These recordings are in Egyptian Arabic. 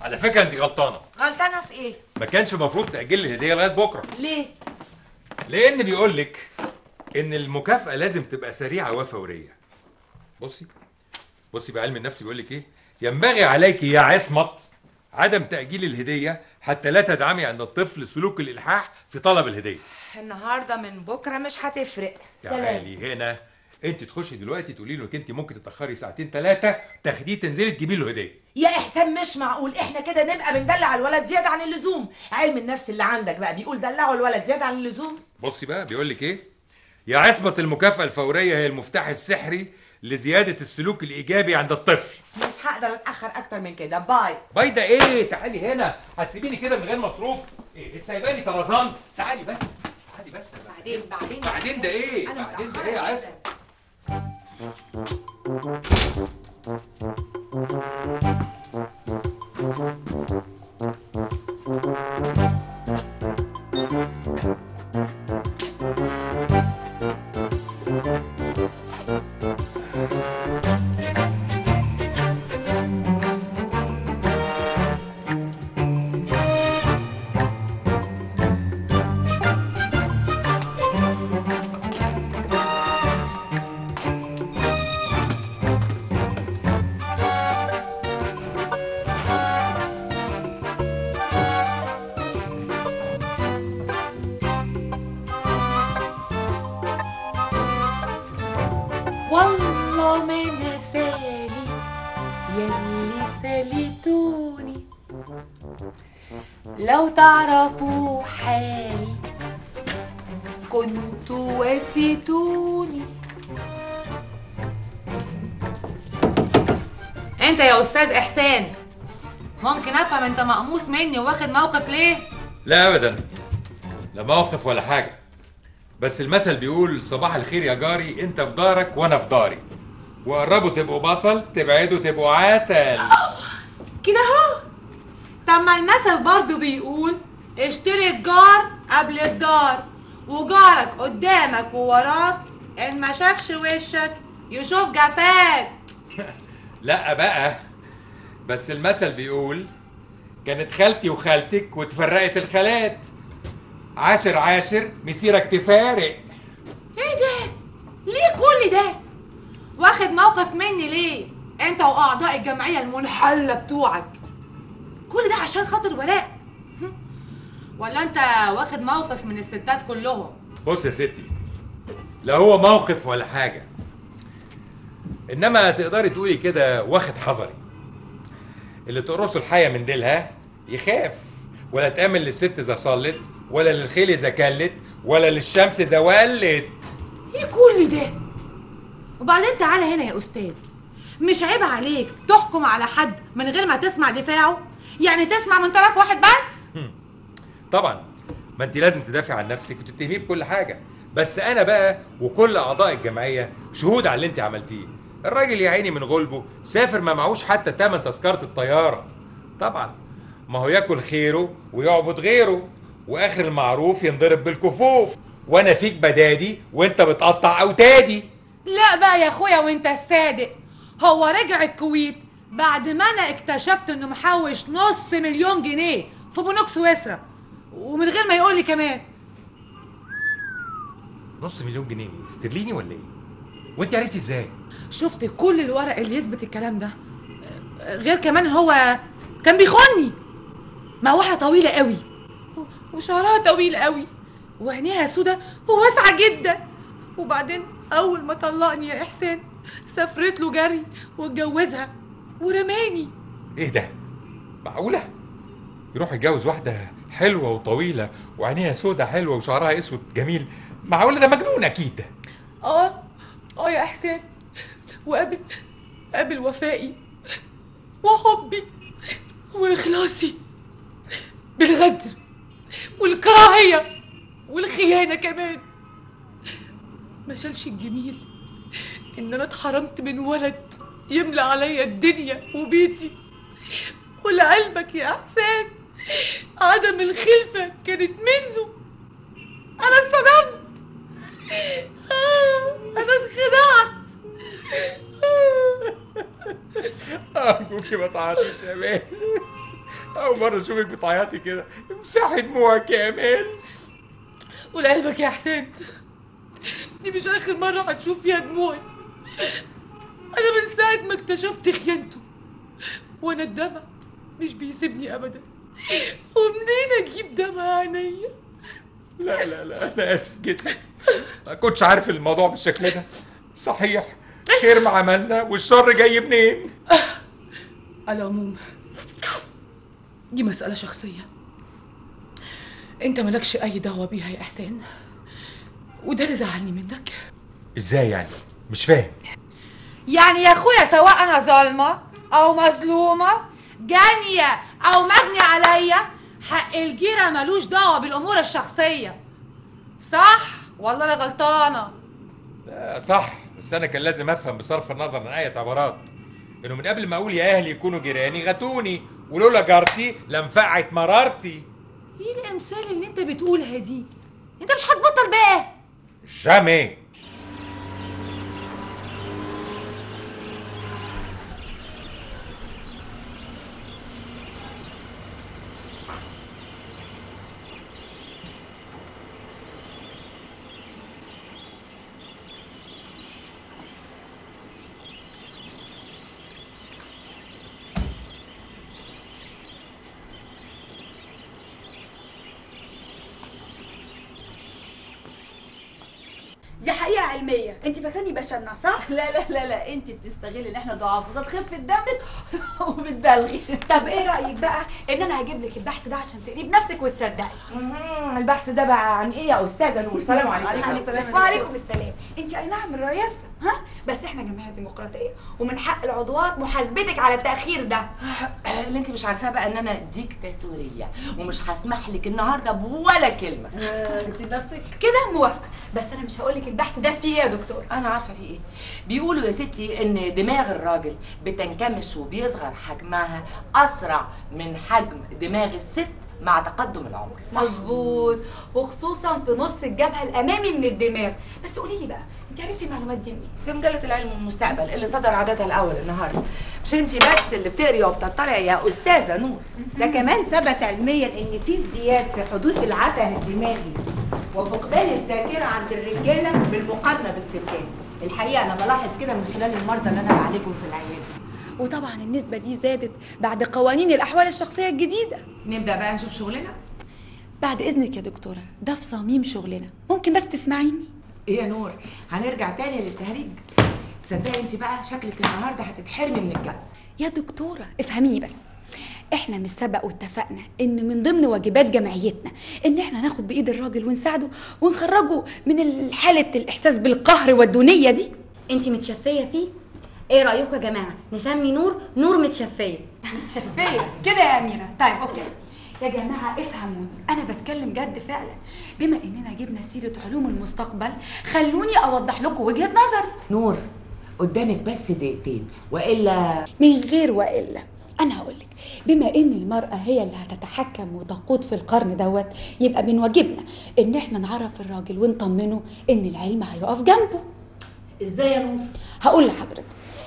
على فكره انت غلطانه غلطانه في ايه ما كانش المفروض تاجل الهديه لغايه بكره ليه لان بيقول لك ان المكافاه لازم تبقى سريعه وفوريه بصي بصي بعلم النفس بيقول لك ايه ينبغي عليك يا عصمت عدم تاجيل الهديه حتى لا تدعمي عند الطفل سلوك الالحاح في طلب الهديه النهارده من بكره مش هتفرق تعالي هنا انت تخشي دلوقتي تقولي له انك انت ممكن تتاخري ساعتين ثلاثه تاخديه تنزلي تجيبي له هديه يا احسان مش معقول احنا كده نبقى بندلع الولد زياده عن اللزوم علم النفس اللي عندك بقى بيقول دلعوا الولد زياده عن اللزوم بصي بقى بيقول لك ايه يا عصمة المكافأة الفورية هي المفتاح السحري لزيادة السلوك الإيجابي عند الطفل مش هقدر اتاخر اكتر من كده باي بايدة ايه تعالي هنا هتسيبيني كده من غير مصروف ايه لسه سايباني طرزان تعالي بس تعالي بس بعدين بعدين بعدين ده ايه أنا بعدين ده متأخرة ايه يا جداً. عصمة والله ما انا سالي يلي سالتوني لو تعرفوا حالي كنتوا واسيتوني انت يا استاذ احسان ممكن افهم انت مقموص مني واخد موقف ليه لا أبدا لا موقف ولا حاجة بس المثل بيقول صباح الخير يا جاري انت في دارك وانا في داري وقربوا تبقوا بصل تبعدوا تبقوا عسل كده اهو طب ما المثل برضو بيقول اشتري الجار قبل الدار وجارك قدامك ووراك ان ما شافش وشك يشوف جفاك لا بقى بس المثل بيقول كانت خالتي وخالتك واتفرقت الخالات عاشر عاشر مسيرك تفارق ايه ده ليه كل ده واخد موقف مني ليه انت واعضاء الجمعيه المنحله بتوعك كل ده عشان خاطر ولاء هم؟ ولا انت واخد موقف من الستات كلهم بص يا ستي لا هو موقف ولا حاجة إنما تقدري تقولي كده واخد حذري اللي تقرصه الحية من ديلها يخاف ولا تأمن للست إذا صلت ولا للخيل إذا كلت ولا للشمس إذا ولت ايه كل ده وبعدين تعالى هنا يا استاذ مش عيب عليك تحكم على حد من غير ما تسمع دفاعه يعني تسمع من طرف واحد بس طبعا ما انت لازم تدافع عن نفسك وتتهميه بكل حاجه بس انا بقى وكل اعضاء الجمعيه شهود على اللي انت عملتيه الراجل يا عيني من غلبه سافر ما معهوش حتى تمن تذكره الطياره طبعا ما هو ياكل خيره ويعبد غيره واخر المعروف ينضرب بالكفوف وانا فيك بدادي وانت بتقطع اوتادي لا بقى يا اخويا وانت الصادق هو رجع الكويت بعد ما انا اكتشفت انه محوش نص مليون جنيه في بنوك سويسرا ومن غير ما يقول لي كمان نص مليون جنيه استرليني ولا ايه وانت عرفتي ازاي شفت كل الورق اللي يثبت الكلام ده غير كمان ان هو كان بيخوني مع واحده طويله قوي وشعرها طويل قوي وعينيها سودة وواسعه جدا وبعدين اول ما طلقني يا احسان سافرت له جري واتجوزها ورماني ايه ده معقوله يروح يتجوز واحده حلوه وطويله وعينيها سودة حلوه وشعرها اسود جميل معقوله ده مجنون اكيد ده اه اه يا احسان وقابل قابل وفائي وحبي واخلاصي بالغدر والكراهيه والخيانه كمان ما شالش الجميل ان انا اتحرمت من ولد يملى عليا الدنيا وبيتي ولعلمك يا احسان عدم الخلفه كانت منه انا اتصدمت آه، انا اتخدعت ارجوكي ما تعيطيش يا مان اول مره اشوفك بتعيطي كده امسحي دموعك يا امال ولعلمك يا حسين دي مش اخر مره هتشوف فيها دموعي انا من ساعه ما اكتشفت خيانته وانا الدمع مش بيسيبني ابدا ومنين اجيب دمع عينيا لا لا لا انا اسف جدا ما كنتش عارف الموضوع بالشكل ده صحيح خير ما عملنا والشر جاي منين على العموم دي مسألة شخصية انت مالكش اي دعوة بيها يا احسان وده اللي زعلني منك ازاي يعني مش فاهم يعني يا اخويا سواء انا ظالمه او مظلومه جانيه او مجني عليا حق الجيره ملوش دعوه بالامور الشخصيه صح ولا انا غلطانه آه، صح بس انا كان لازم افهم بصرف النظر عن اي اعتبارات انه من قبل ما اقول يا اهلي يكونوا جيراني غتوني ولولا جارتي لانفعت مرارتي ايه الامثال اللي انت بتقولها دي انت مش هتبطل بقى جامي دي حقيقة علمية انت فاكراني بشنع صح؟ لا لا لا لا انت بتستغلي ان احنا ضعاف وتخفي دمك وبتبالغي طب ايه رأيك بقى ان انا هجيب لك البحث ده عشان تقريه بنفسك وتصدقي مهم. البحث ده بقى عن ايه يا استاذه نور سلام عليكم عليكم السلام يا وعليكم السلام انت اي نعم الرئاسة ها بس احنا جمعية ديمقراطية ومن حق العضوات محاسبتك على التأخير ده اللي انت مش عارفاه بقى ان انا ديكتاتوريه ومش هسمح لك النهارده بولا كلمه انت نفسك كده موافقة بس انا مش هقول لك البحث ده فيه إيه يا دكتور انا عارفه في ايه بيقولوا يا ستي ان دماغ الراجل بتنكمش وبيصغر حجمها اسرع من حجم دماغ الست مع تقدم العمر صح مظبوط وخصوصا في نص الجبهة الأمامي من الدماغ بس قولي لي بقى انت عرفتي المعلومات دي منين؟ في مجله العلم والمستقبل اللي صدر عددها الاول النهارده مش انت بس اللي بتقري وبتطلعي يا استاذه نور ده كمان ثبت علميا ان في ازدياد في حدوث العته الدماغي وفقدان الذاكره عند الرجاله بالمقارنه بالستات الحقيقه انا بلاحظ كده من خلال المرضى اللي انا بعالجهم في العياده وطبعا النسبة دي زادت بعد قوانين الأحوال الشخصية الجديدة نبدا بقى نشوف شغلنا بعد إذنك يا دكتورة ده في صميم شغلنا ممكن بس تسمعيني ايه يا نور هنرجع تاني للتهريج تصدقي انت بقى شكلك النهارده هتتحرمي من الجواز يا دكتورة افهميني بس احنا مش سبق واتفقنا ان من ضمن واجبات جمعيتنا ان احنا ناخد بايد الراجل ونساعده ونخرجه من حالة الاحساس بالقهر والدونية دي انت متشفيه فيه ايه رايكم يا جماعه نسمي نور نور متشفيه متشفية كده يا أميرة طيب أوكي يا جماعة افهموني أنا بتكلم جد فعلا بما إننا جبنا سيرة علوم المستقبل خلوني أوضح لكم وجهة نظري نور قدامك بس دقيقتين والا من غير وإلا أنا هقولك بما إن المرأة هي اللي هتتحكم وتقود في القرن دوت يبقى من واجبنا إن إحنا نعرف الراجل ونطمنه إن العلم هيقف جنبه ازاي يا نور هقول لحضرتك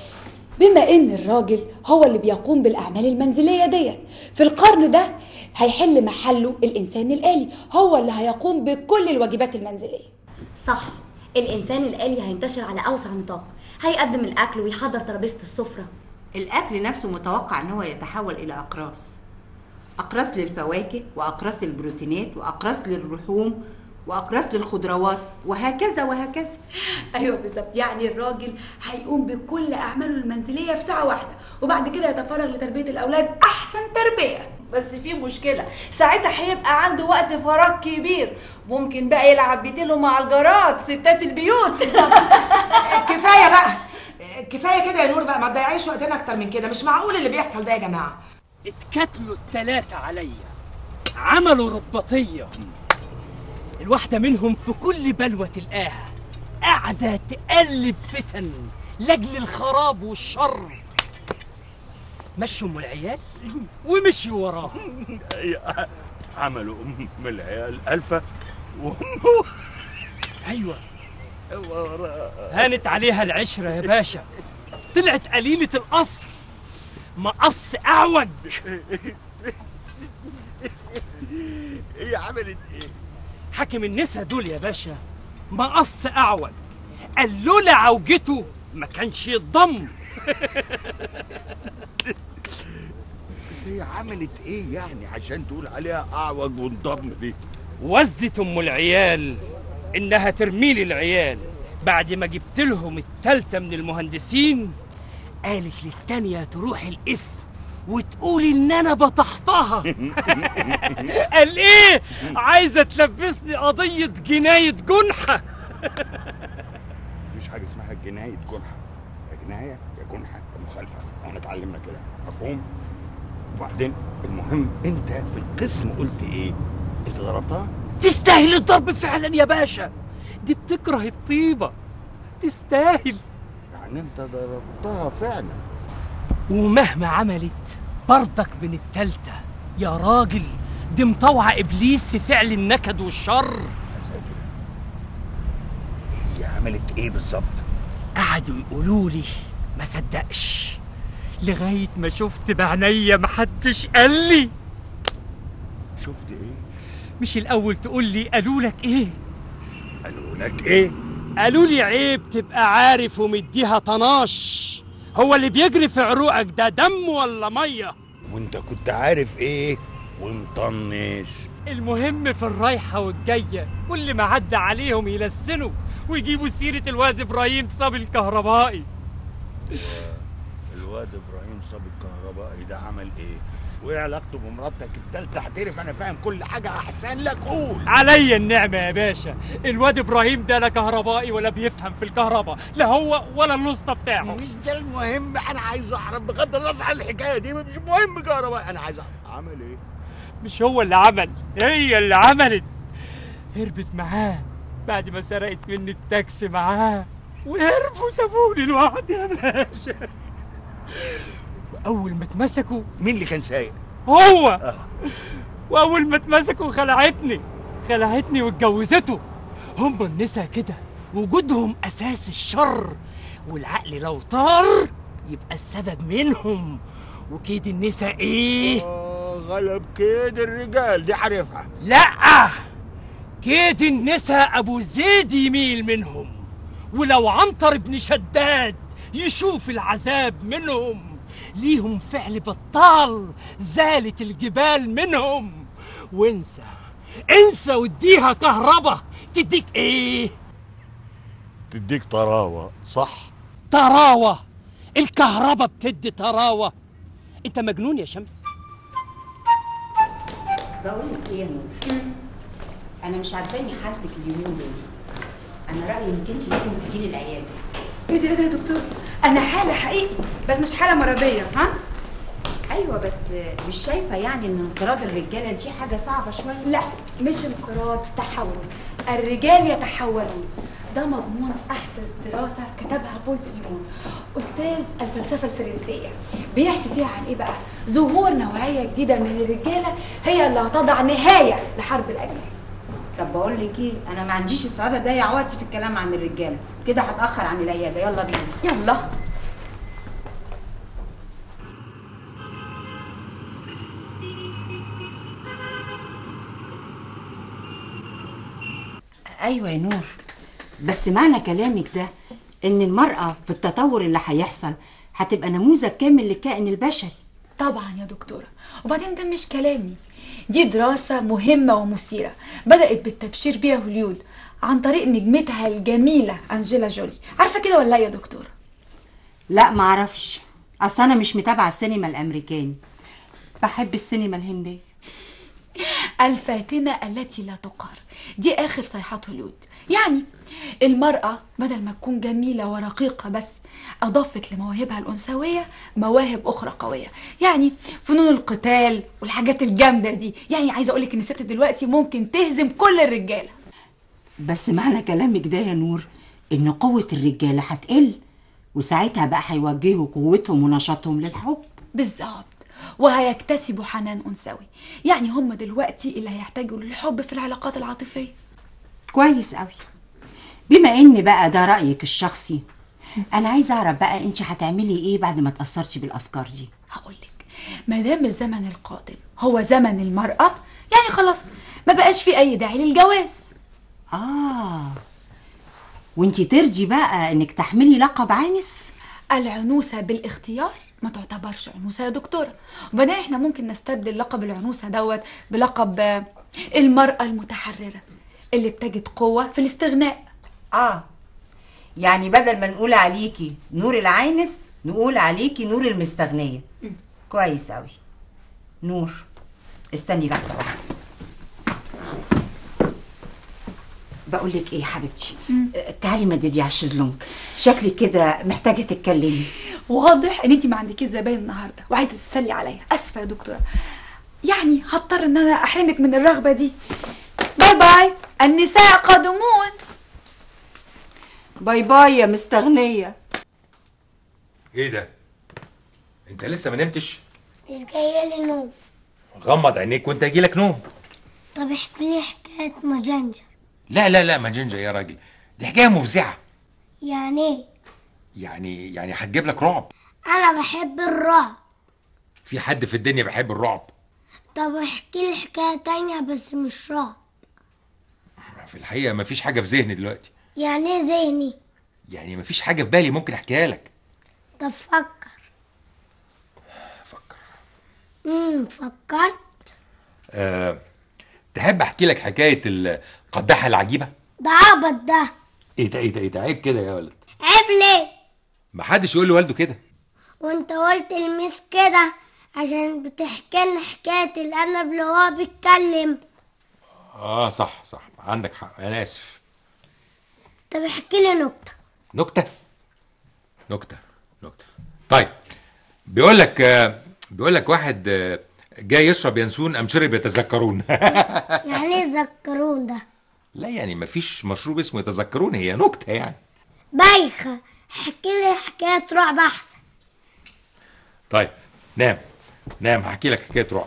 بما ان الراجل هو اللي بيقوم بالاعمال المنزليه ديت في القرن ده هيحل محله الانسان الالي هو اللي هيقوم بكل الواجبات المنزليه صح الانسان الالي هينتشر على اوسع نطاق هيقدم الاكل ويحضر ترابيزه السفره الاكل نفسه متوقع ان هو يتحول الى اقراص اقراص للفواكه واقراص للبروتينات واقراص للحوم واقراص للخضروات وهكذا وهكذا ايوه بالظبط يعني الراجل هيقوم بكل اعماله المنزليه في ساعه واحده وبعد كده يتفرغ لتربيه الاولاد احسن تربيه بس في مشكلة ساعتها هيبقى عنده وقت فراغ كبير ممكن بقى يلعب بيديله مع الجارات ستات البيوت كفايه بقى كفايه كده يا نور بقى ما تضيعيش وقتنا اكتر من كده مش معقول اللي بيحصل ده يا جماعه اتكتلوا التلاتة عليا عملوا رباطية الواحدة منهم في كل بلوة تلقاها قاعدة تقلب فتن لأجل الخراب والشر مشوا ام العيال ومشيوا وراهم عملوا ام العيال الفه وهم ايوه هانت عليها العشرة يا باشا طلعت قليلة الأصل مقص أعوج هي عملت ايه حاكم النسا دول يا باشا مقص اعوج قال لولا عوجته ما كانش يتضم بس هي عملت ايه يعني عشان تقول عليها اعوج وانضم دي وزت ام العيال انها ترميلي العيال بعد ما جبت لهم التالتة من المهندسين قالت للتانية تروح القسم وتقولي ان انا بطحتها قال ايه عايزه تلبسني قضيه جنايه جنحه مفيش حاجه اسمها جنايه جنحه يا جنايه يا جنحه يا مخالفه احنا اتعلمنا كده مفهوم وبعدين المهم انت في القسم قلت ايه انت ضربتها تستاهل الضرب فعلا يا باشا دي بتكره الطيبه تستاهل يعني انت ضربتها فعلا ومهما عملت برضك من التالتة يا راجل دي مطوعة إبليس في فعل النكد والشر يا ساتر هي عملت ايه بالظبط قعدوا يقولوا لي ما صدقش لغاية ما شفت بعينيا محدش قال لي شفت ايه مش الأول تقول لي قالوا لك إيه قالوا لك ايه قالوا لي عيب تبقى عارف ومديها طناش هو اللي بيجري في عروقك ده دم ولا ميه وانت كنت عارف ايه ومطنش المهم في الرايحة والجاية كل ما عدى عليهم يلسنوا ويجيبوا سيرة الواد إبراهيم صبي الكهربائي الواد ابراهيم صبي الكهربائي ده عمل ايه وايه علاقته بمراتك التالتة اعترف انا فاهم كل حاجة احسن لك قول عليا النعمة يا باشا الواد إبراهيم ده لا كهربائي ولا بيفهم في الكهرباء لا هو ولا الوسطى بتاعه مش ده المهم انا عايز اعرف بغض النظر عن الحكايه دي مش مهم كهرباء انا عايز اعرف عمل ايه مش هو اللي عمل هي اللي عملت هربت معاه بعد ما سرقت مني التاكسي معاه وهربوا سابوني لوحدي يا باشا واول ما اتمسكوا مين اللي كان سايق هو واول ما اتمسكوا خلعتني خلعتني واتجوزته هم النسا كده وجودهم اساس الشر والعقل لو طار يبقى السبب منهم وكيد النسا ايه آه، غلب كيد الرجال دي عارفها لا كيد النساء ابو زيد يميل منهم ولو عنتر بن شداد يشوف العذاب منهم ليهم فعل بطال زالت الجبال منهم وانسى انسى واديها كهربا تديك ايه تديك طراوه صح طراوة الكهربا بتدي طراوة انت مجنون يا شمس بقول لك ايه يا نور انا مش عاجباني حالتك اليومين دول انا رايي انك انت لازم تجيلي العياده ايه ده ايه ده يا دكتور انا حاله حقيقي بس مش حاله مرضيه ها ايوه بس مش شايفه يعني ان انقراض الرجاله دي حاجه صعبه شويه لا مش انقراض تحول الرجال يتحولون ده مضمون احدث دراسه كتبها بول سيمون استاذ الفلسفه الفرنسيه بيحكي فيها عن ايه بقى ظهور نوعيه جديده من الرجاله هي اللي هتضع نهايه لحرب الاجناس طب بقول لك ايه انا ما عنديش السعاده اضيع وقتي في الكلام عن الرجاله كده هتاخر عن العياده يلا بينا يلا ايوه يا نور بس معنى كلامك ده ان المراه في التطور اللي هيحصل هتبقى نموذج كامل للكائن البشري طبعا يا دكتورة وبعدين ده مش كلامي دي دراسة مهمة ومثيرة بدأت بالتبشير بيها هوليود عن طريق نجمتها الجميلة أنجيلا جولي عارفة كده ولا لا يا دكتورة لا معرفش اصل انا مش متابعه السينما الامريكاني بحب السينما الهنديه الفاتنة التي لا تقهر دي آخر صيحات هوليود يعني المرأة بدل ما تكون جميلة ورقيقة بس أضافت لمواهبها الأنثوية مواهب أخرى قوية يعني فنون القتال والحاجات الجامدة دي يعني عايزة أقولك إن الست دلوقتي ممكن تهزم كل الرجالة بس معنى كلامك ده يا نور ان قوه الرجاله هتقل وساعتها بقى هيوجهوا قوتهم ونشاطهم للحب بالظبط وهيكتسبوا حنان أنثوي يعني هم دلوقتي اللي هيحتاجوا للحب في العلاقات العاطفية كويس قوي بما ان بقى ده رايك الشخصي انا عايزه اعرف بقى انت هتعملي ايه بعد ما اتاثرتي بالافكار دي هقولك ما دام الزمن القادم هو زمن المرأة يعني خلاص ما بقاش في أي داعي للجواز اه وانتي ترجي بقى انك تحملي لقب عانس العنوسة بالاختيار ما تعتبرش عنوسة يا دكتورة وبعدين احنا ممكن نستبدل لقب العنوسة دوت بلقب آه، المرأة المتحررة اللي بتجد قوة في الاستغناء اه يعني بدل ما نقول عليكي نور العانس نقول عليكي نور المستغنية كويس قوي نور استني لحظة واحدة بقول لك ايه يا حبيبتي آه، تعالي مددي على الشезлونج شكلك كده محتاجة تتكلمي واضح ان انت ما عندكيش زباين النهارده وعايزه تتسلي عليا اسفه يا دكتوره يعني هضطر ان انا احرمك من الرغبه دي باي باي النساء قادمون باي باي يا مستغنية ايه ده انت لسه ما نمتش مش جاية لي نوم غمض عينيك وانت هيجيلك نوم طب احكي لي حكاية مجنجر لا لا لا ماجنجا يا راجل دي حكايه مفزعه يعني ايه يعني يعني هتجيب لك رعب انا بحب الرعب في حد في الدنيا بيحب الرعب طب احكي لي حكاية تانية بس مش رعب في الحقيقه مفيش حاجه في ذهني دلوقتي يعني ايه ذهني يعني مفيش حاجه في بالي ممكن احكيها لك طب فكر فكر امم فكرت أه تحب احكي لك حكايه القداحه العجيبه ده عبط ده ايه ده ايه ده ايه ده عيب كده يا ولد عيب ليه محدش يقول لوالده كده وانت قلت الميس كده عشان بتحكي لنا حكاية الأرنب اللي هو بيتكلم اه صح صح عندك حق انا اسف طب احكي لي نكتة نكته نكته نكته طيب بيقول لك آه، بيقول لك واحد آه، جاي يشرب ينسون ام شرب يتذكرون يعني ايه ذكرون ده لا يعني مفيش مشروب اسمه يتذكرون هي نكته يعني بايخة احكي لي حكاية رعب أحسن طيب نام نام هحكي لك حكايه رعب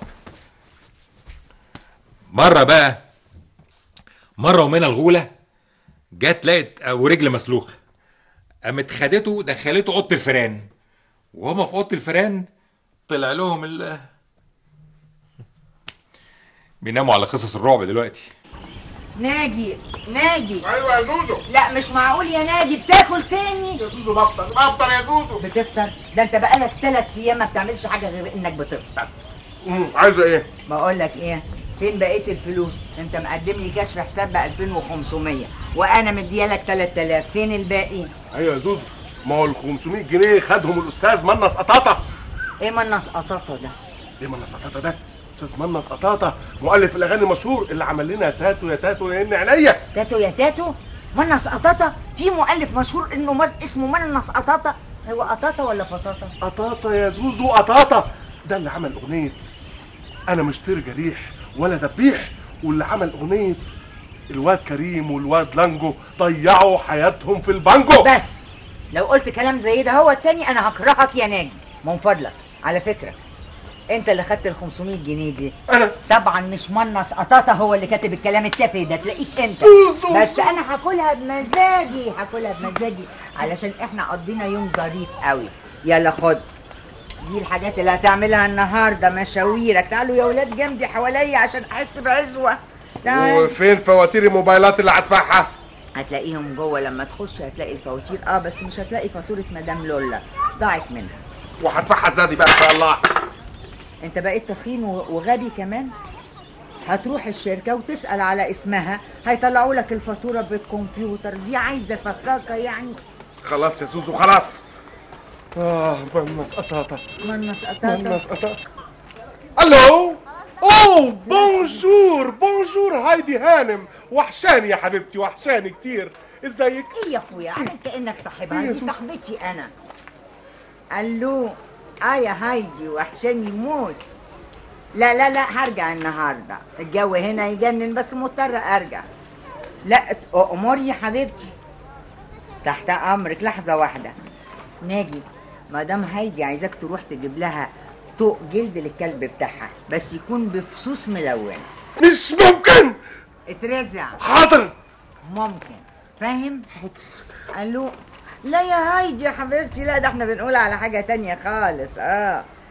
مره بقى مره ومنى الغوله جت لقت ورجل مسلوخه قامت خدته دخلته اوضه الفيران وهما في اوضه الفيران طلع لهم ال بيناموا على قصص الرعب دلوقتي ناجي ناجي ايوه يا زوزو لا مش معقول يا ناجي بتاكل تاني يا زوزو بفطر بفطر يا زوزو بتفطر ده انت بقالك ثلاث ايام ما بتعملش حاجه غير انك بتفطر امم عايزه ايه بقول لك ايه فين بقيه الفلوس انت مقدم لي كشف حساب ب 2500 وانا مديالك 3000 فين الباقي ايوه يا زوزو ما هو ال 500 جنيه خدهم الاستاذ منص قطاطه ايه منص قطاطه ده ايه منص قطاطه ده استاذ منص قطاطه مؤلف الاغاني المشهور اللي عمل لنا تاتو يا تاتو لان عينيا تاتو يا تاتو منص قطاطه في مؤلف مشهور انه مز... اسمه منص قطاطه هو قطاطه ولا فطاطه قطاطه يا زوزو قطاطه ده اللي عمل اغنيه انا مش ترجى ريح ولا دبيح واللي عمل اغنيه الواد كريم والواد لانجو ضيعوا حياتهم في البانجو بس لو قلت كلام زي ده هو التاني انا هكرهك يا ناجي من فضلك على فكره انت اللي خدت ال 500 جنيه دي انا طبعا مش منص قطاطا هو اللي كاتب الكلام التافه ده تلاقيك انت سوسو، بس سوسو. انا هاكلها بمزاجي هاكلها بمزاجي علشان احنا قضينا يوم ظريف قوي يلا خد دي الحاجات اللي هتعملها النهارده مشاويرك تعالوا يا ولاد جنبي حواليا عشان احس بعزوه تعال وفين فواتير الموبايلات اللي هدفعها هتلاقيهم جوه لما تخش هتلاقي الفواتير اه بس مش هتلاقي فاتوره مدام لولا ضاعت منها وهدفعها ازاي دي بقى ان شاء الله انت بقيت تخين و- وغبي كمان هتروح الشركة وتسأل على اسمها هيطلعوا لك الفاتورة بالكمبيوتر دي عايزة فكاكة يعني خلاص يا زوزو خلاص اه منص قطاطه منص قطاطة منص قطاطه الو اوه بونجور بونجور هايدي هانم وحشاني يا حبيبتي وحشاني كتير ازيك ايه يا اخويا عامل كأنك صاحبها إيه يا دي سوسو؟ صاحبتي انا الو اه يا هايدي وحشاني موت لا لا لا هرجع النهارده الجو هنا يجنن بس مضطرة ارجع لا ت- اموري يا حبيبتي تحت امرك لحظة واحدة ناجي مدام هايدي عايزاك تروح تجيب لها طوق جلد للكلب بتاعها بس يكون بفصوص ملونة مش ممكن اترزع حاضر ممكن فاهم؟ حاضر الو لا يا هايدي يا حبيبتي لا ده احنا بنقول على حاجة تانية خالص اه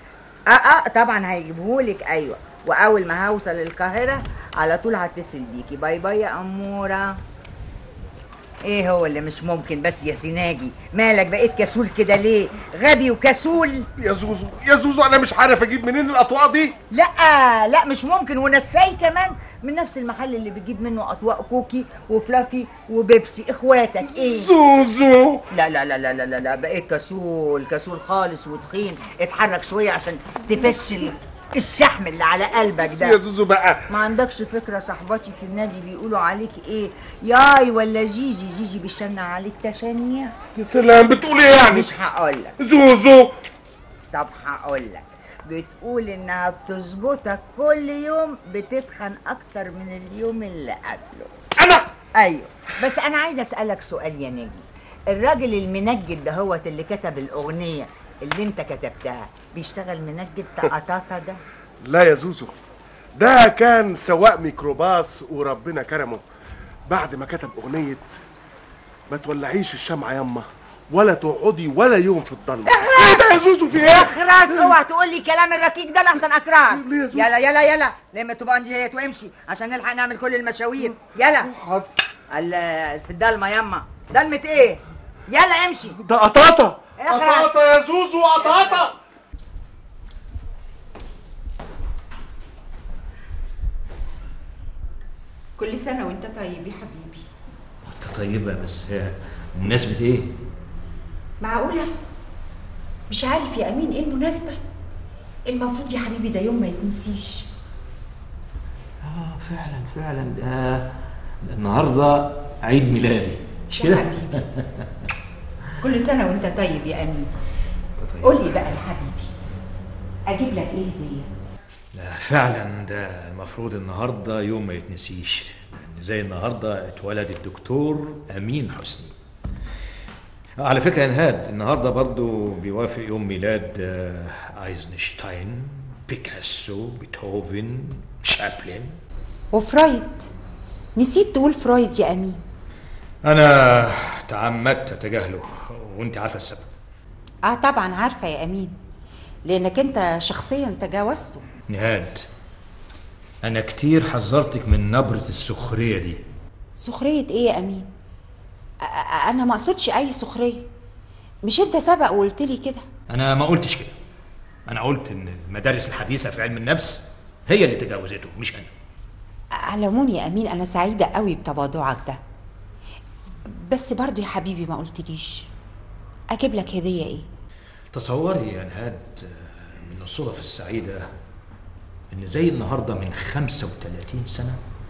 اه اه طبعا هيجيبهولك ايوه واول ما هوصل القاهره على طول هتصل بيكي باي باي يا اموره ايه هو اللي مش ممكن بس يا سيناجي مالك بقيت كسول كده ليه غبي وكسول يا زوزو يا زوزو انا مش عارف اجيب منين الاطواق دي لا لا مش ممكن ونساي كمان من نفس المحل اللي بيجيب منه اطواق كوكي وفلافي وبيبسي اخواتك ايه زوزو لا لا لا لا لا لا, لا بقيت كسول كسول خالص وتخين اتحرك شويه عشان تفشل الشحم اللي على قلبك ده يا زوزو بقى ما عندكش فكره صاحباتي في النادي بيقولوا عليك ايه ياي ولا جيجي جيجي بيشنع عليك تشانيع يا سلام بتقول ايه يعني مش هقولك زوزو طب هقولك بتقول انها بتظبطك كل يوم بتتخن اكتر من اليوم اللي قبله انا ايوه بس انا عايزه اسالك سؤال يا نجم الراجل المنجد دهوت اللي كتب الاغنيه اللي انت كتبتها بيشتغل منجد تقطاطا ده لا يا زوزو ده كان سواق ميكروباص وربنا كرمه بعد ما كتب اغنيه ما تولعيش الشمعة يما ولا تقعدي ولا يوم في الضلمه ايه ده يا زوزو في ايه اخرس اوعى تقول لي كلام الركيك ده لحسن اكرهك ليه يا زوزو؟ يلا يلا يلا لما تبقى دي وامشي عشان نلحق نعمل كل المشاوير يلا حاضر. ال- في الضلمه يما ضلمه ايه يلا امشي ده قطاطا اخرس. قطاطا يا زوزو قطاطا كل سنه وانت طيب يا حبيبي انت طيبة بس هي بمناسبة ايه؟ معقوله مش عارف يا امين ايه المناسبه المفروض يا حبيبي ده يوم ما يتنسيش اه فعلا فعلا ده النهارده عيد ميلادي مش يا كده؟ حبيبي كل سنه وانت طيب يا امين أنت طيب. قول لي بقى يا حبيبي اجيب لك ايه هديه لا فعلا ده المفروض النهارده يوم ما يتنسيش لان زي النهارده اتولد الدكتور امين حسني على فكره يا نهاد النهارده برضو بيوافق يوم ميلاد آه، ايزنشتاين بيكاسو بيتهوفن شابلن وفرويد نسيت تقول فرويد يا امين انا تعمدت اتجاهله وانت عارفه السبب اه طبعا عارفه يا امين لانك انت شخصيا تجاوزته نهاد انا كتير حذرتك من نبره السخريه دي سخريه ايه يا امين أ- أ- انا ما اقصدش اي سخريه مش انت سبق وقلت لي كده انا ما قلتش كده انا قلت ان المدارس الحديثه في علم النفس هي اللي تجاوزته مش انا على العموم يا امين انا سعيده قوي بتواضعك ده بس برضو يا حبيبي ما قلتليش اجيب لك هديه ايه تصوري يا نهاد من الصدف السعيده ان زي النهارده من 35 سنه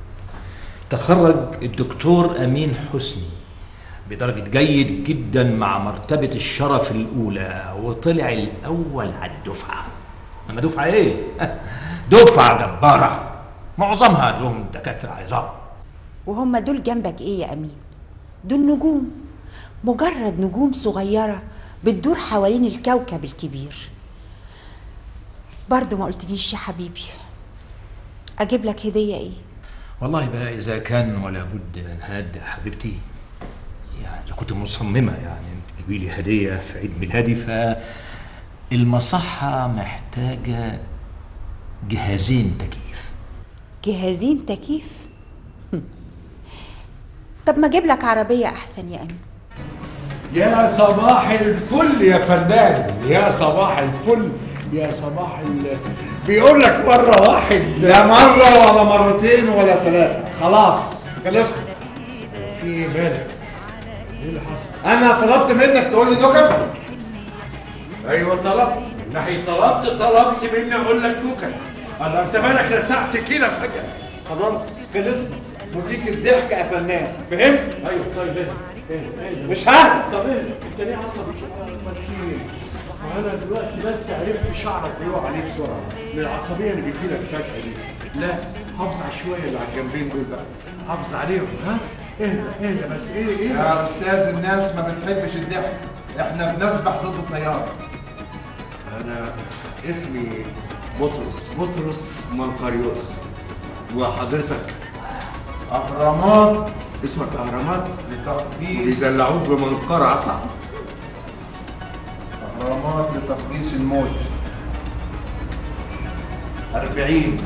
تخرج الدكتور امين حسني بدرجة جيد جدا مع مرتبة الشرف الأولى وطلع الأول على الدفعة أما دفعة إيه؟ دفعة جبارة معظمها لهم دكاترة عظام وهم دول جنبك ايه يا امين دول نجوم مجرد نجوم صغيره بتدور حوالين الكوكب الكبير برضو ما قلتليش يا حبيبي اجيب لك هديه ايه والله بقى إذا كان ولا بد يا نهاد حبيبتي يعني لو كنت مصممة يعني أنت تجيبي لي هدية في عيد ميلادي فالمصحة محتاجة جهازين تكييف جهازين تكييف طب ما اجيب لك عربيه احسن يا امين يا صباح الفل يا فنان يا صباح الفل يا صباح ال... بيقول لك مرة واحد لا مرة ولا مرتين ولا ثلاثة خلاص خلصنا في إيه مالك؟ ايه اللي حصل؟ أنا طلبت منك تقول لي نكت ايوه طلبت من ناحية طلبت طلبت مني اقول لك نكت الله انت مالك لسعت كده فجأة خلاص خلصنا مديك الضحك يا فنان فهمت؟ ايوه طيب ايه ايه ايه مش ههدى طب ايه انت ليه عصبي كده مسكين وانا دلوقتي بس عرفت شعرك بيقع عليه بسرعه من العصبيه اللي بتجيلك فجاه دي لا حافظ على شويه اللي على الجنبين دول بقى حافظ عليهم ها اهدى اهدى بس ايه ايه يا أستاذ الناس ما بتحبش الضحك احنا بنسبح ضد التيار انا اسمي بطرس بطرس منقريوس وحضرتك أهرامات اسمك اهرامات لتقديس بيدلعوك بمنقرة صح أهرامات لتقديس الموت أربعين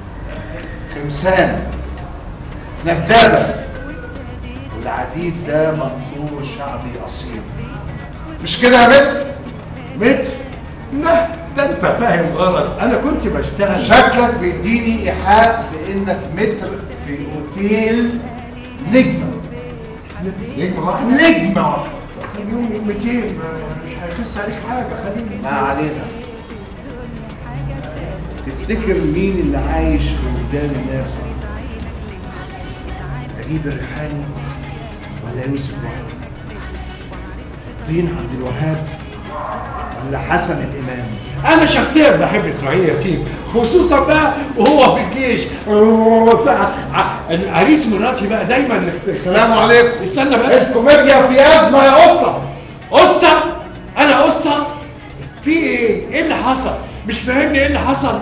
خمسان ندابة والعديد ده منثور شعبي أصيل مش كده يا متر؟ متر؟ لا ده انت فاهم غلط انا كنت بشتغل شكلك بيديني إيحاء بإنك متر في أوتيل نجمة نجمة واحدة نجمة واحدة اليوم 200 مش هيخس عليك حاجة خليني ما علينا تفتكر مين اللي عايش في وجدان الناس نجيب الريحاني ولا يوسف وهبي الدين عبد الوهاب ولا حسن الامام انا شخصيا بحب اسماعيل ياسين خصوصا بقى وهو في الجيش عريس مراتي بقى دايما السلام عليكم استنى بس الكوميديا في ازمه يا اسطى اسطى انا اسطى في ايه ايه اللي حصل مش فاهمني ايه اللي حصل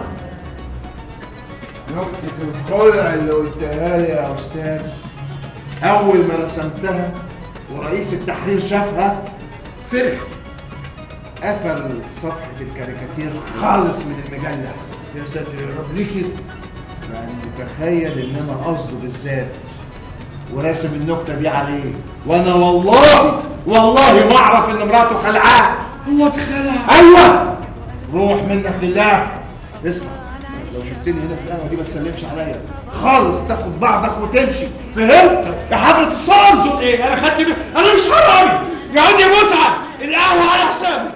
نكتة الخلع اللي قلتها لي يا استاذ اول ما رسمتها ورئيس التحرير شافها فرح قفل صفحة الكاريكاتير خالص من المجلة يا ساتر يا رب ليه كده؟ يعني متخيل ان انا قصده بالذات وراسم النكتة دي عليه وانا والله والله ما اعرف ان مراته خلعاه هو اتخلع ايوه روح منك لله اسمع لو شفتني هنا في القهوه دي ما تسلمش عليا خالص تاخد بعضك وتمشي فهمت يا حضرة الصنزل ايه انا خدت بي... انا مش حرامي يا عندي مسعد القهوة على حسابي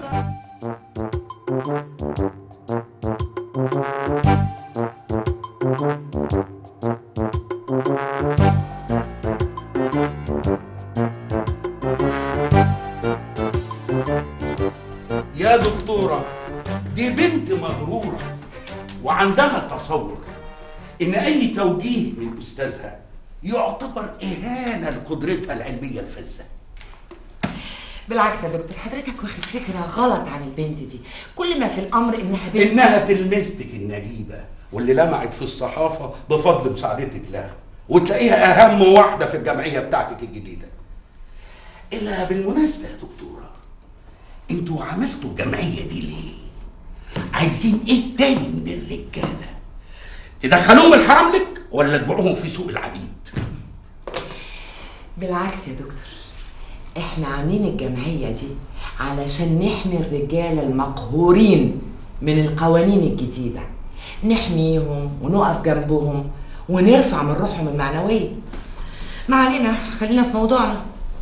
يا دكتورة دي بنت مغرورة وعندها تصور إن أي توجيه من أستاذها يعتبر إهانة لقدرتها العلمية الفذة بالعكس يا دكتور حضرتك واخد فكره غلط عن البنت دي كل ما في الامر انها بنت إنها تلمستك النجيبة واللي لمعت في الصحافة بفضل مساعدتك لها وتلاقيها أهم واحدة في الجمعية بتاعتك الجديدة إلا بالمناسبة يا دكتورة انتوا عملتوا الجمعية دي ليه؟ عايزين ايه تاني من الرجالة؟ تدخلوهم الحرم لك ولا تبيعوهم في سوق العبيد؟ بالعكس يا دكتور احنا عاملين الجمعيه دي علشان نحمي الرجاله المقهورين من القوانين الجديده نحميهم ونقف جنبهم ونرفع من روحهم المعنويه ما علينا خلينا في موضوعنا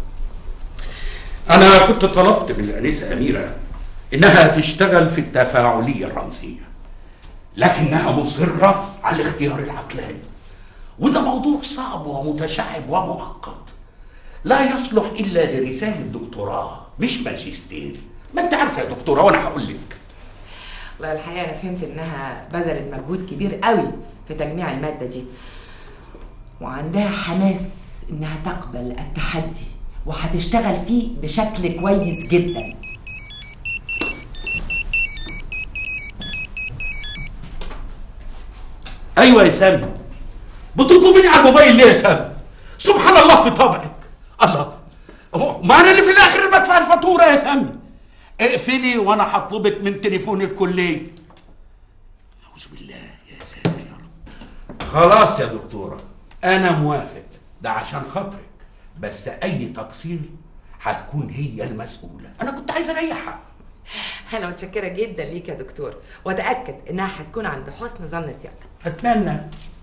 أنا كنت طلبت من الأنسة أميرة إنها تشتغل في التفاعلية الرمزية لكنها مصرة على الاختيار العقلاني وده موضوع صعب ومتشعب ومعقد لا يصلح إلا لرسالة دكتوراه مش ماجستير ما أنت عارفة يا دكتورة وأنا هقول لك والله الحقيقه انا فهمت انها بذلت مجهود كبير قوي في تجميع الماده دي وعندها حماس انها تقبل التحدي وهتشتغل فيه بشكل كويس جدا أيوة يا سامي بتطلبيني على الموبايل ليه يا سامي؟ سبحان الله في طبعك الله هو- ما أنا اللي في الآخر اللي بدفع الفاتورة يا سامي اقفلي وأنا هطلبك من تليفون الكلية أعوذ بالله يا ساتر يا رب خلاص يا دكتورة أنا موافق ده عشان خاطرك بس أي تقصير هتكون هي المسؤولة أنا كنت عايز أريحها انا متشكره جدا ليك يا دكتور واتاكد انها هتكون عند حسن ظن سيادتك أتمنى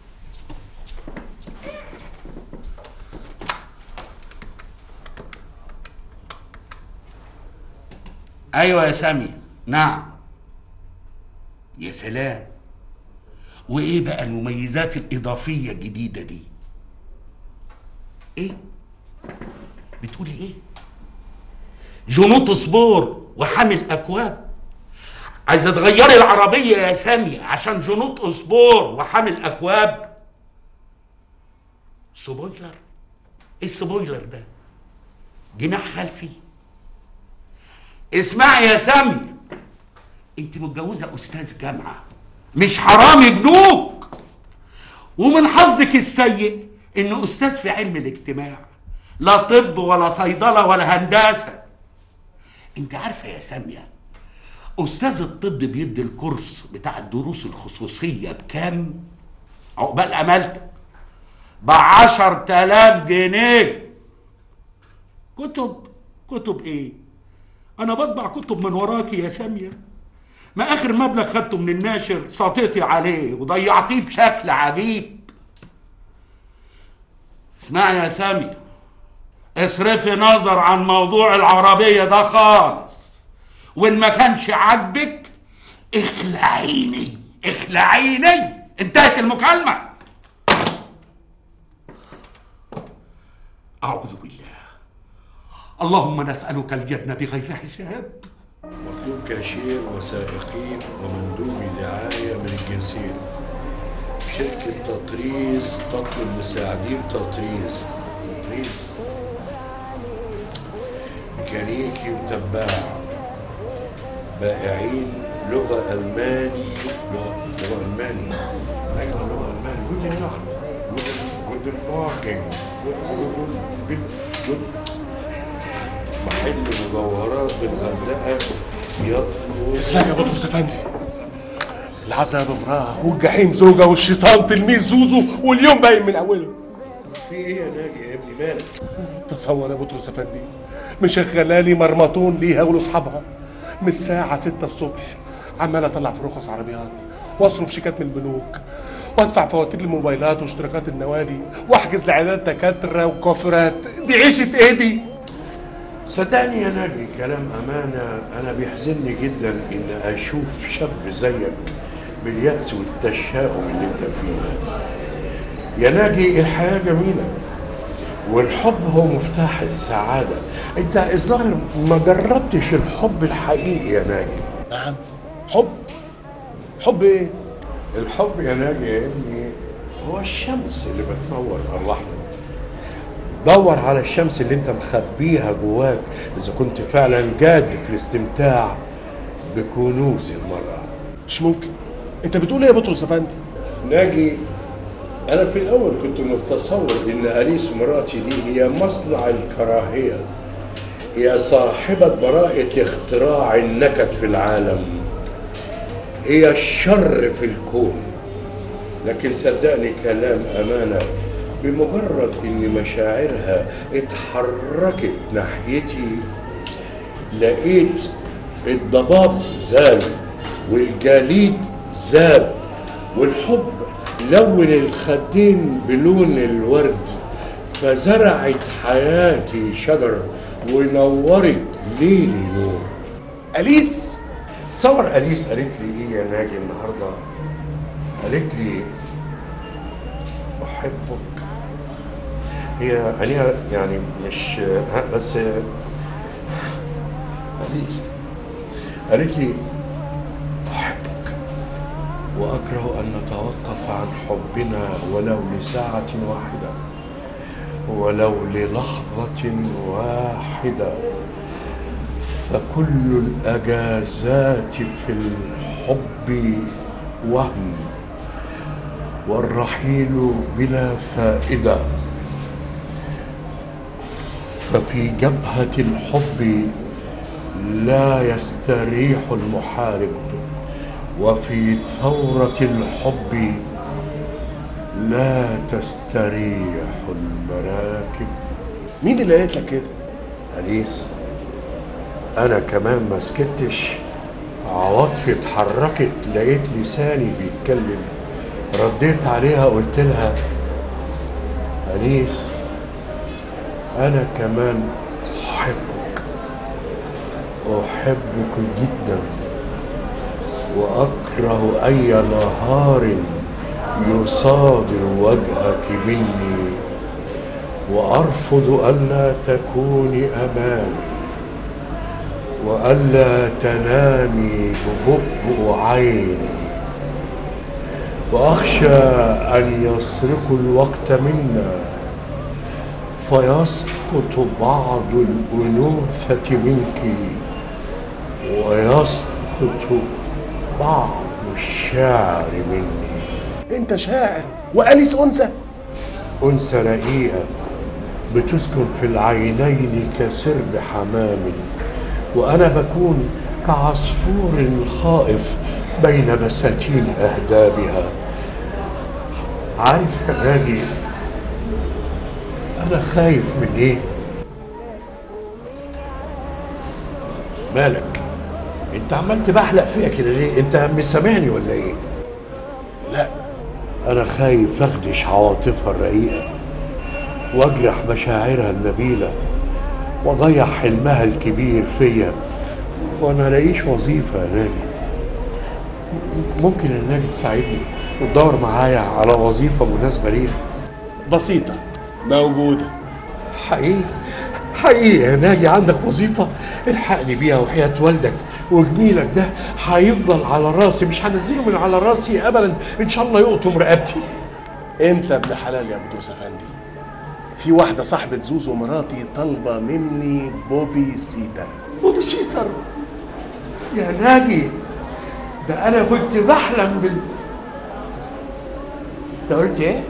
ايوه يا سامي نعم يا سلام وايه بقى المميزات الاضافيه الجديده دي ايه بتقولي ايه جنوط صبور وحامل اكواب عايزه تغيري العربيه يا سامي عشان جنوط صبور وحامل اكواب سبويلر ايه السبويلر ده جناح خلفي اسمعي يا سامي انت متجوزه استاذ جامعه مش حرامي بنوك ومن حظك السيء انه استاذ في علم الاجتماع لا طب ولا صيدله ولا هندسه انت عارفه يا ساميه استاذ الطب بيدي الكورس بتاع الدروس الخصوصيه بكام عقبال امالتك بعشر تلاف جنيه كتب كتب ايه انا بطبع كتب من وراكي يا ساميه ما اخر مبلغ خدته من الناشر سطيتي عليه وضيعتيه بشكل عجيب اسمعي يا ساميه اصرفي نظر عن موضوع العربيه ده خالص وان ما كانش عاجبك اخلعيني اخلعيني انتهت المكالمه اعوذ بالله اللهم نسالك الجنه بغير حساب مطلوب كاشير وسائقين ومندوبي دعاية من الجنسين شركة تطريز تطلب مساعدين تطريز تطريز ميكانيكي وتباع بائعين لغة ألماني لغة, لغة ألماني أيوة لغة ألماني جودن ناخت جودن مورجن محل مجوهرات بالغردقة يطلب ازاي يا بطرس افندي العذاب امرأة والجحيم زوجة والشيطان تلميذ زوزو واليوم باين من اوله في ايه يا ناجي يا ابني مالك؟ تصور يا بطرس افندي مشغلالي مرمطون ليها ولاصحابها من الساعة 6 الصبح عمال اطلع في رخص عربيات واصرف شيكات من البنوك وادفع فواتير الموبايلات واشتراكات النوادي واحجز لعيادات دكاترة وكوافرات دي عيشة ايه دي؟ صدقني يا ناجي كلام أمانة أنا بيحزنني جدا إن أشوف شاب زيك باليأس والتشاؤم اللي أنت فيه يا ناجي الحياة جميلة والحب هو مفتاح السعادة أنت الظاهر ما جربتش الحب الحقيقي يا ناجي نعم حب حب ايه؟ الحب يا ناجي يا ابني هو الشمس اللي بتنور الله دور على الشمس اللي انت مخبيها جواك اذا كنت فعلا جاد في الاستمتاع بكنوز المرأة مش ممكن انت بتقول ايه يا بطرس افندي؟ ناجي انا في الاول كنت متصور ان اليس مراتي دي هي مصنع الكراهية هي صاحبة براءة اختراع النكد في العالم هي الشر في الكون لكن صدقني كلام امانه بمجرد ان مشاعرها اتحركت ناحيتي لقيت الضباب زال والجليد زاد والحب لون الخدين بلون الورد فزرعت حياتي شجر ونورت ليلي نور أليس تصور أليس قالت لي إيه يا ناجي النهاردة قالت لي أحبك هي عينيها يعني مش ها بس أليس قالت لي أحبك وأكره أن نتوقف عن حبنا ولو لساعة واحدة ولو للحظة واحدة فكل الأجازات في الحب وهم والرحيل بلا فائدة ففي جبهة الحب لا يستريح المحارب وفي ثورة الحب لا تستريح المراكب مين اللي قالت لك كده؟ أليس أنا كمان ما سكتش عواطفي اتحركت لقيت لساني بيتكلم رديت عليها قلت لها أليس أنا كمان أحبك أحبك جدا وأكره أي نهار يصادر وجهك مني وأرفض ألا تكوني أمامي وألا تنامي ببؤبؤ عيني وأخشى أن يسرقوا الوقت منا فيسقط بعض الأنوثة منك ويسقط بعض الشعر مني انت شاعر وأليس أنثى أنثى رقيقة بتسكن في العينين كسرب حمام وأنا بكون كعصفور خائف بين بساتين أهدابها عارف يا ناجي أنا خايف من إيه؟ مالك؟ أنت عمال تبحلق فيا كده ليه؟ أنت مش سامعني ولا إيه؟ لا أنا خايف أخدش عواطفها الرقيقة وأجرح مشاعرها النبيلة وأضيع حلمها الكبير فيا وأنا ألاقيش وظيفة يا ناجي م- ممكن يا ناجي تساعدني وتدور معايا على وظيفة مناسبة ليها بسيطة موجودة حقيقي حقيقي يا ناجي عندك وظيفة الحقني بيها وحياة والدك وجميلك ده هيفضل على راسي مش هنزله من على راسي ابدا ان شاء الله يقطم رقبتي انت ابن حلال يا بطرس افندي في واحدة صاحبة زوزو مراتي طالبة مني بوبي سيتر بوبي سيتر يا ناجي ده انا كنت بحلم بال انت قلت ايه؟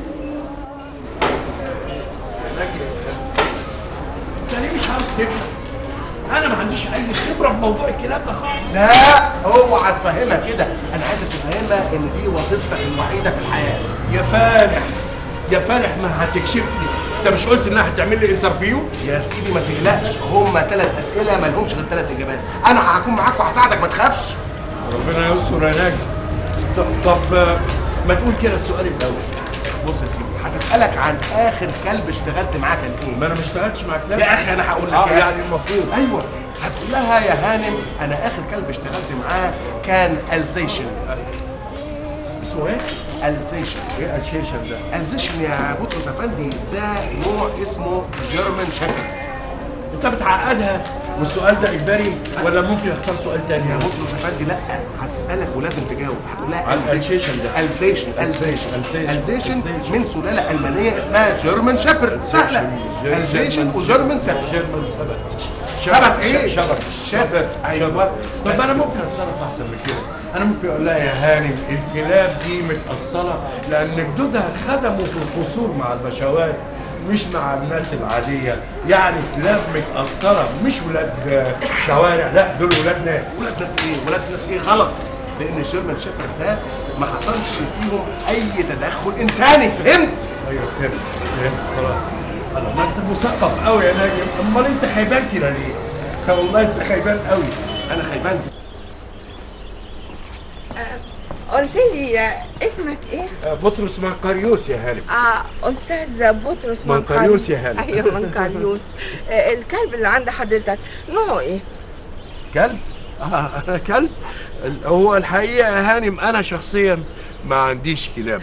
انت ليه مش عاوز تفهم؟ انا ما عنديش اي خبره بموضوع الكلام ده خالص لا اوعى تفهمها كده انا عايزك تفهمها ان دي وظيفتك الوحيدة في الحياة يا فالح يا فالح ما هتكشف لي انت مش قلت انها هتعمل لي انترفيو يا سيدي ما تقلقش هما ثلاث اسئلة ما لهمش غير ثلاث اجابات انا هكون معاك وهساعدك ما تخافش ربنا يستر يا ناجي طب, طب آه، ما تقول كده السؤال الاول بص يا سيدي هتسألك عن اخر كلب اشتغلت معاه كان ايه ما انا ما اشتغلتش مع كلاب يا اخي انا هقول لك اه يا أخي. يعني المفروض ايوه هتقول لها يا هانم انا اخر كلب اشتغلت معاه كان الزيشن اسمه ايه؟ الزيشن ايه الشيشن ده؟ الزيشن يا بطرس افندي ده نوع اسمه جيرمان شيبردز انت بتعقدها والسؤال ده اجباري ولا ممكن اختار سؤال تاني يا بطرس افندي لا هتسالك ولازم تجاوب هتقول لها عن الشيشن ده. الزيشن الزيشن. الزيشن الزيشن. الزيشن من سلاله المانيه اسمها جيرمان شيبرد سهله الزيشن وجيرمان شيبرد جيرمان سبت شبت ايه؟ شبت شبت ايوه طب بس انا ممكن اتصرف احسن من كده انا ممكن اقول لها يا هانم الكلاب دي متاصله لان جدودها خدموا في القصور مع البشوات مش مع الناس العاديه يعني كلاب متاصله مش ولاد آه، شوارع لا دول ولاد ناس ولاد ناس ايه؟ ولاد ناس ايه غلط لان الجيرمان شيبرد ده ما حصلش فيهم اي تدخل انساني فهمت؟ ايوه فهمت فهمت خلاص الله ما انت مثقف قوي يا ناجم امال انت خيبان كده ليه؟ والله انت خيبان قوي انا خيبان قلت لي آه، اسمك ايه؟ آه، بطرس منقريوس يا هانم اه استاذ بطرس منقريوس يا هلا. ايوه منقريوس آه، الكلب اللي عند حضرتك نوعه ايه؟ كلب آه كلب ال- هو الحقيقه يا هانم انا شخصيا ما عنديش كلاب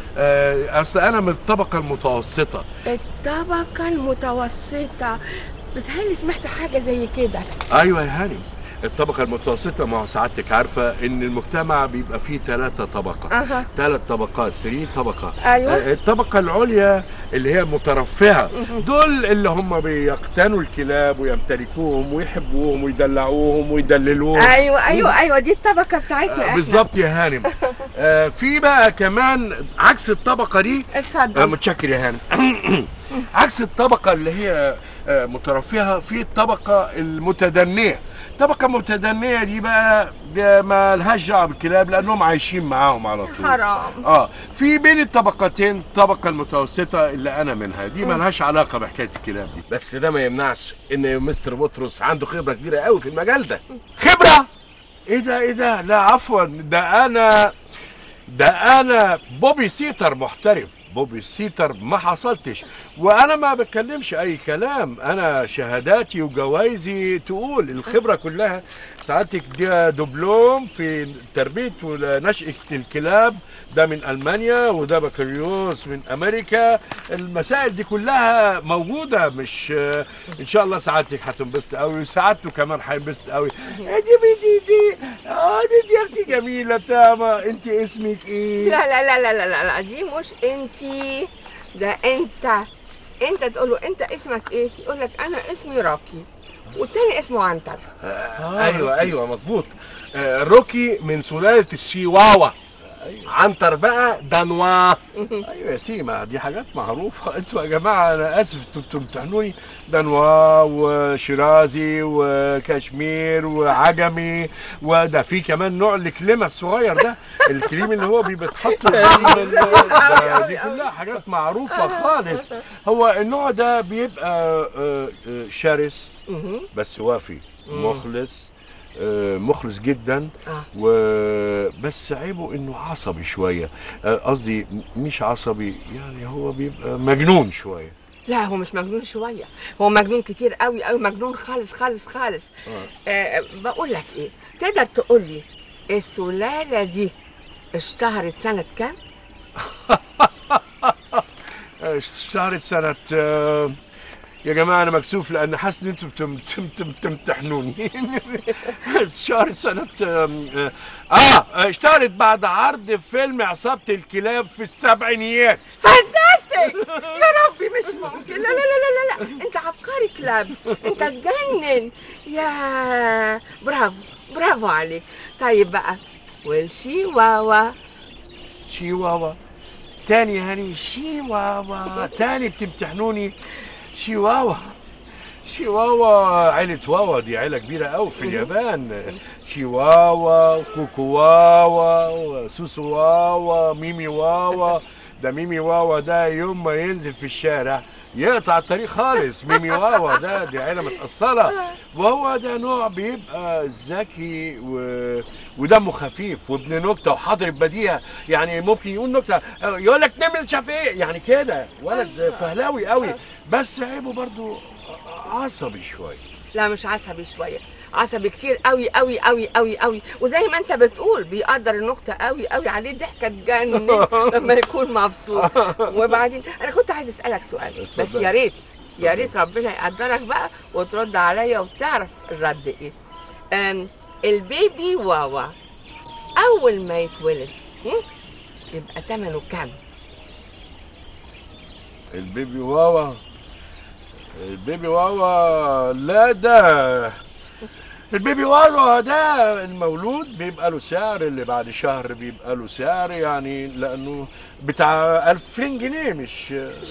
آه اصل انا من الطبقه المتوسطه الطبقة المتوسطة بتهيألي سمعت حاجة زي كده ايوه يا هانم الطبقة المتوسطة ما هو سعادتك عارفة إن المجتمع بيبقى فيه ثلاثة طبقة أها. ثلاث طبقات سري طبقة أيوة. آه، الطبقة العليا اللي هي مترفهة مهم. دول اللي هم بيقتنوا الكلاب ويمتلكوهم ويحبوهم ويدلعوهم ويدللوهم ايوه ايوه ايوه دي الطبقة بتاعتنا آه، احنا بالظبط يا هانم آه، في بقى كمان عكس الطبقة دي اتفضل. آه، متشكر يا هانم عكس الطبقة اللي هي آه، مترفهة في الطبقة المتدنية الطبقة المتدنية دي بقى ده ما لهاش دعوة بالكلاب لأنهم عايشين معاهم على طول حرام اه في بين الطبقتين الطبقة المتوسطة اللي أنا منها دي مم. ملهاش علاقة بحكاية الكلاب دي بس ده ما يمنعش ان مستر بطرس عنده خبره كبيره قوي في المجال ده خبرة ايه ده ايه ده لا عفوا ده انا ده انا بوبي سيتر محترف بوبي سيتر ما حصلتش وانا ما بتكلمش اي كلام انا شهاداتي وجوائزي تقول الخبره كلها سعادتك ده دبلوم في تربيه ونشاه الكلاب ده من المانيا وده بكالوريوس من امريكا المسائل دي كلها موجوده مش ان شاء الله سعادتك هتنبسط قوي وسعادته كمان هينبسط قوي دي دي دي اه دي دي اختي جميله تامه انت اسمك ايه لا لا لا لا لا لا, لا دي مش انتي ده انت انت تقول له انت اسمك ايه يقول لك انا اسمي راكي والتاني اسمه عنتر ايوه ايوه مظبوط آه، روكي من سلاله الشيواوا عنتر بقى دانوا ايوه يا سيما دي حاجات معروفه انتوا يا جماعه انا اسف انتوا بتمتحنوني دنوا وشيرازي وكشمير وعجمي وده في كمان نوع الكليمه الصغير ده الكريم اللي هو بيبقى بيتحط قدام ال- ده- دي كلها حاجات معروفه خالص هو النوع ده بيبقى آه، آه، شرس بس وافي مم. مخلص آه، مخلص جدا آه. وبس عيبه انه عصبي شويه آه، قصدي م- مش عصبي يعني هو بيبقى مجنون شويه لا هو مش مجنون شويه هو مجنون كتير قوي قوي مجنون خالص خالص خالص آه. آه بقول لك ايه تقدر تقول لي السلاله دي اشتهرت سنه كام آه، شهر سنة آه، يا جماعة أنا مكسوف لأن حاسس إن أنتم بتم- بتم- بتم- بتمتحنوني شهر سنة آم، آه آه اشتهرت بعد عرض فيلم عصابة الكلاب في السبعينيات فانتاستيك يا ربي مش ممكن لا لا لا لا لا, لا. انت عبقري كلاب انت تجنن يا برافو برافو عليك طيب بقى والشيواوا شيواوا تاني يا هاني شيواوا تاني بتمتحنوني شيواوا شيواوا عيلة واوا دي عيلة كبيرة أوي في اليابان شيواوا كوكواوا سوسواوا ميمي واوا ده ميمي واوا ده يوم ما ينزل في الشارع يقطع الطريق خالص ميمي واوا ده دي عيلة متأصلة وهو ده نوع بيبقى ذكي و... ودمه خفيف وابن نكته وحاضر البديهه يعني ممكن يقول نكته يقول لك نمل شاف ايه يعني كده ولد فهلاوي قوي بس عيبه برضو عصبي شويه لا مش عصبي شويه عصبي كتير قوي قوي قوي قوي قوي وزي ما انت بتقول بيقدر النكته قوي قوي عليه ضحكه تجنن لما يكون مبسوط وبعدين انا كنت عايز اسالك سؤال بس اتفضل. يا ريت يا ريت ربنا يقدرك بقى وترد عليا وتعرف الرد ايه أم البيبي واوا اول ما يتولد هم؟ يبقى ثمنه كام البيبي واوا البيبي واوا لا ده البيبي واوا ده المولود بيبقى له سعر اللي بعد شهر بيبقى له سعر يعني لانه بتاع 2000 جنيه مش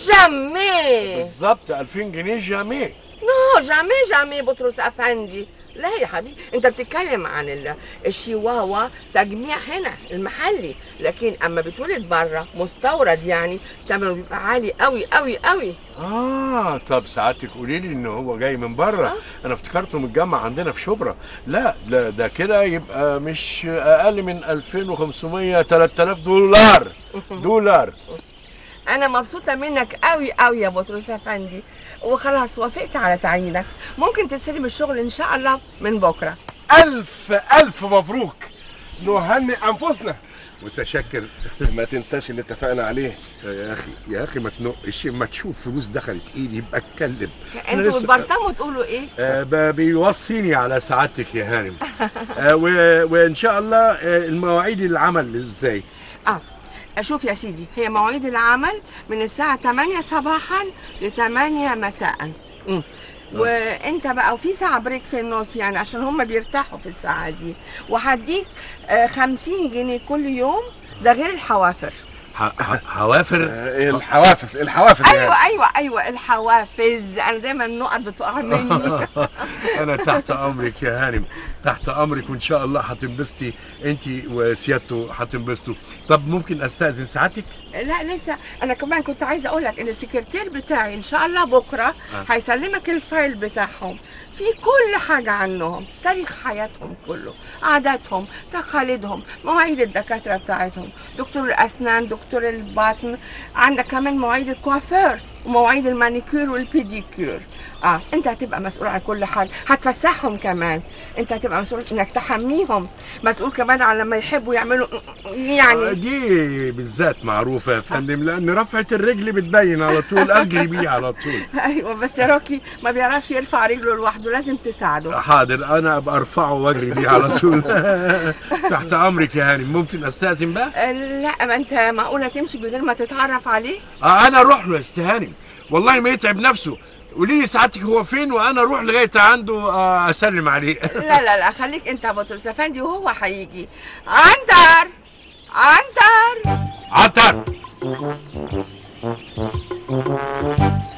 جامي بالظبط 2000 جنيه جامي نو جامي جامي بطرس افندي لا يا حبيبي انت بتتكلم عن ال- الشيواوا تجميع هنا المحلي لكن اما بتولد بره مستورد يعني ثمنه بيبقى عالي قوي قوي قوي اه طب سعادتك قولي لي ان هو جاي من بره انا افتكرته متجمع عندنا في شبرا لا لا ده كده يبقى مش اقل من 2500 3000 دولار دولار انا مبسوطه منك قوي قوي يا بطرس افندي وخلاص وافقت على تعيينك ممكن تستلم الشغل ان شاء الله من بكره ألف ألف مبروك نهنئ أنفسنا متشكر ما تنساش اللي اتفقنا عليه يا اخي يا اخي ما تنقش اما تشوف فلوس دخلت ايدي يبقى اتكلم أنا انتوا لسه- بتبرطموا تقولوا ايه آه ب- بيوصيني على سعادتك يا هانم آه و- وان شاء الله آه المواعيد العمل ازاي اه اشوف يا سيدي هي مواعيد العمل من الساعة 8 صباحا ل 8 مساء مم. وانت بقى وفي ساعة بريك في النص يعني عشان هم بيرتاحوا في الساعة دي وهديك آه 50 جنيه كل يوم ده غير الحوافر حوافر الحوافز الحوافز ايوه ايوه ايوه الحوافز انا دايما النقط بتقع مني انا تحت امرك يا هانم تحت امرك وان شاء الله هتنبسطي انت وسيادته هتنبسطوا طب ممكن استاذن سعادتك لا لسه انا كمان كنت عايزه اقول لك ان السكرتير بتاعي ان شاء الله بكره هيسلمك الفايل بتاعهم في كل حاجه عنهم تاريخ حياتهم كله عاداتهم تقاليدهم مواعيد الدكاتره بتاعتهم دكتور الاسنان دكتور الباطن عندك كمان مواعيد الكوافير ومواعيد المانيكير والبيديكير اه انت هتبقى مسؤول عن كل حاجه هتفسحهم كمان انت هتبقى مسؤول انك تحميهم مسؤول كمان على لما يحبوا يعملوا يعني دي بالذات معروفه يا فندم لان رفعه الرجل بتبين على طول اجري بيه على طول ايوه بس يا روكي ما بيعرفش يرفع رجله لوحده لازم تساعده حاضر انا ابقى ارفعه واجري بيه على طول تحت امرك يا هانم ممكن استاذن بقى آه، لا ما انت معقوله تمشي من غير ما تتعرف عليه آه انا اروح له يا استهانم والله ما يتعب نفسه قولي لي سعادتك هو فين وانا اروح لغايه عنده آه اسلم عليه لا لا لا خليك انت يا بطرس افندي وهو هيجي عنتر عنتر عنتر